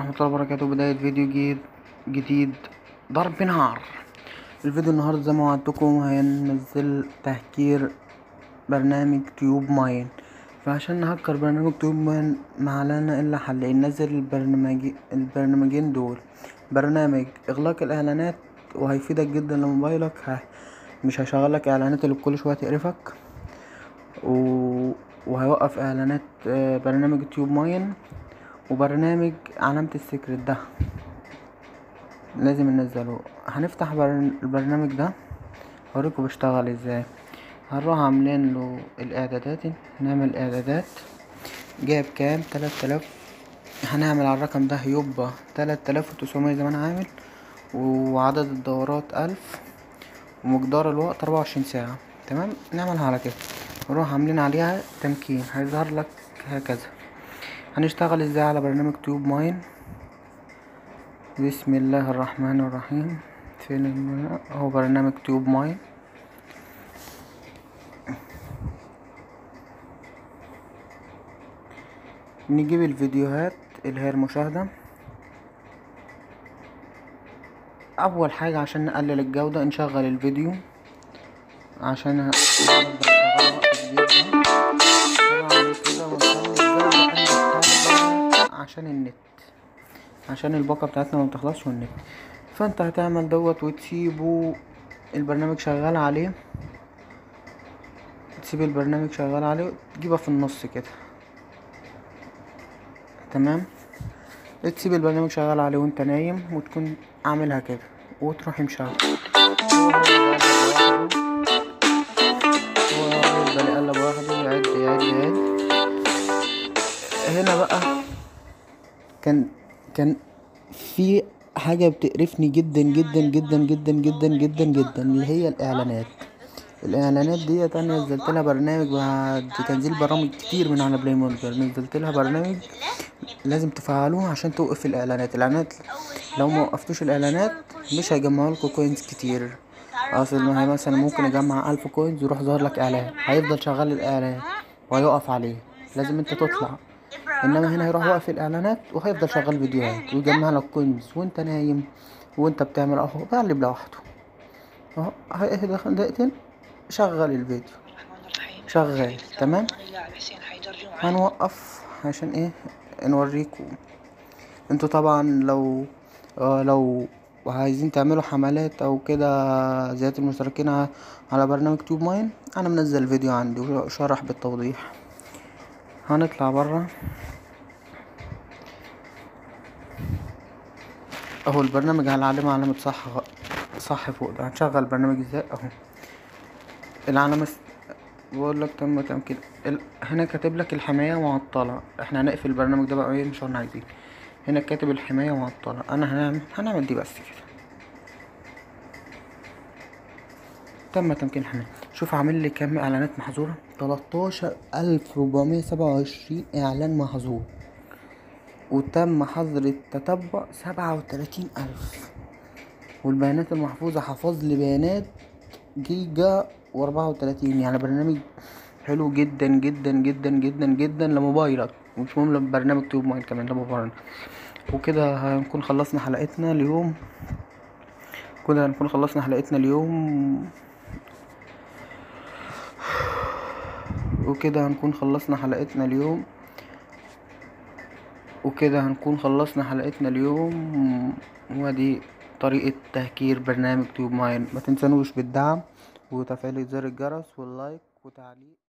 ورحمة الله وبركاته بداية فيديو جديد جديد ضرب نار الفيديو النهاردة زي ما وعدتكم هننزل تهكير برنامج تيوب ماين فعشان نهكر برنامج تيوب ماين معلنا الا حلين ننزل البرنامج البرنامجين دول برنامج اغلاق الاعلانات وهيفيدك جدا لموبايلك ه... مش هيشغلك اعلانات اللي كل شوية تقرفك و... وهيوقف اعلانات آه، برنامج تيوب ماين وبرنامج علامة السكرت ده لازم ننزله هنفتح برن- البرنامج ده هوريكم بيشتغل ازاي هنروح عاملين له الاعدادات نعمل اعدادات جايب كام تلات الاف هنعمل على الرقم ده يبقى تلات الاف وتسعمية زي ما انا عامل وعدد الدورات الف ومقدار الوقت اربعة وعشرين ساعة تمام نعملها على كده نروح عاملين عليها تمكين هيظهر لك هكذا هنشتغل ازاي على برنامج تيوب ماين بسم الله الرحمن الرحيم فين الم- هو برنامج تيوب ماين نجيب الفيديوهات اللي هي المشاهدة أول حاجة عشان نقلل الجودة نشغل الفيديو عشان ه- نقدر نشغله وقت كبير ده. طبعا كده ونخلي الجودة أنضف حاجة عشان النت عشان الباقة بتاعتنا ما بتخلصش والنت فانت هتعمل دوت وتسيبه البرنامج شغال عليه تسيب البرنامج شغال عليه تجيبها في النص كده تمام تسيب البرنامج شغال عليه وانت نايم وتكون عاملها كده وتروح مشغل هو يفضل يقلب واحده يعد يعد يعد هنا بقى كان كان في حاجة بتقرفني جدا جدا جدا جدا جدا جدا جدا اللي هي الإعلانات الإعلانات ديت أنا نزلت لها برنامج بعد تنزيل برامج كتير من على بلاي ماركت نزلت لها برنامج لازم تفعلوه عشان توقف الإعلانات الإعلانات لو ما وقفتوش الإعلانات مش هيجمعوا لكم كوينز كتير أصل ما هي مثلا ممكن يجمع ألف كوينز يروح ظهر لك إعلان هيفضل شغال الإعلان وهيقف عليه لازم انت تطلع انما هنا هيروح واقف الاعلانات وهيفضل شغال فيديوهات ويجمع لك كوينز وانت نايم وانت بتعمل اهو بقلب لوحده اهو هيهدى دقيقتين شغل الفيديو الرحمن الرحيم شغال تمام اللاعب حسين حيدر جمعة هنوقف عشان ايه نوريكم انتوا طبعا لو آه لو عايزين تعملوا حملات او كده زيادة المشتركين ع- على برنامج تيوب ماين انا منزل فيديو عندي وشرح بالتوضيح هنطلع برا اهو البرنامج على علامة علامة صح صح فوق ده هنشغل البرنامج ازاي اهو العلامة س- بقول لك تم تمكين ال... هنا كاتب لك الحماية معطلة احنا هنقفل البرنامج ده بقى ايه مش احنا عايزين هنا كاتب الحماية معطلة انا هنعمل هنعمل دي بس كده تم تمكين الحماية شوف عامل لي كام اعلانات محظورة تلاتاشر الف ربعمية سبعة وعشرين اعلان محظور وتم حظر التتبع سبعة وتلاتين ألف والبيانات المحفوظة حفظ لي بيانات جيجا وأربعة وتلاتين يعني برنامج حلو جدا جدا جدا جدا جدا لموبايلك مش مهم لبرنامج تيوب ماين كمان لموبايلك وكده هنكون خلصنا حلقتنا اليوم كده هنكون خلصنا حلقتنا اليوم وكده هنكون خلصنا حلقتنا اليوم وكده هنكون خلصنا حلقتنا اليوم ودي طريقة تهكير برنامج تيوب ماين ما تنسانوش بالدعم وتفعيل زر الجرس واللايك وتعليق